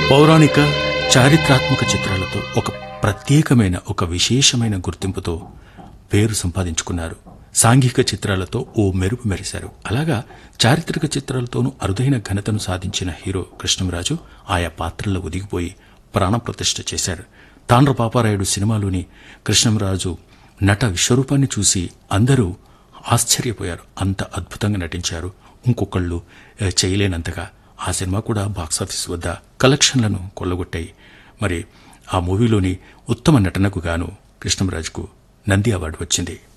పౌరాణిక చారిత్రాత్మక చిత్రాలతో ఒక ప్రత్యేకమైన ఒక విశేషమైన గుర్తింపుతో పేరు సంపాదించుకున్నారు సాంఘిక చిత్రాలతో ఓ మెరుపు మెరిశారు అలాగా చారిత్రక చిత్రాలతోనూ అరుదైన ఘనతను సాధించిన హీరో కృష్ణంరాజు ఆయా పాత్రల్లో ఒదిగిపోయి ప్రాణప్రతిష్ఠ చేశారు తాండ్ర పాపారాయుడు సినిమాలోని కృష్ణంరాజు నట విశ్వరూపాన్ని చూసి అందరూ ఆశ్చర్యపోయారు అంత అద్భుతంగా నటించారు ఇంకొకళ్ళు ఏ, చేయలేనంతగా ఆ సినిమా కూడా బాక్సాఫీస్ వద్ద కలెక్షన్లను కొల్లగొట్టాయి మరి ఆ మూవీలోని ఉత్తమ నటనకు గాను కృష్ణంరాజుకు నంది అవార్డు వచ్చింది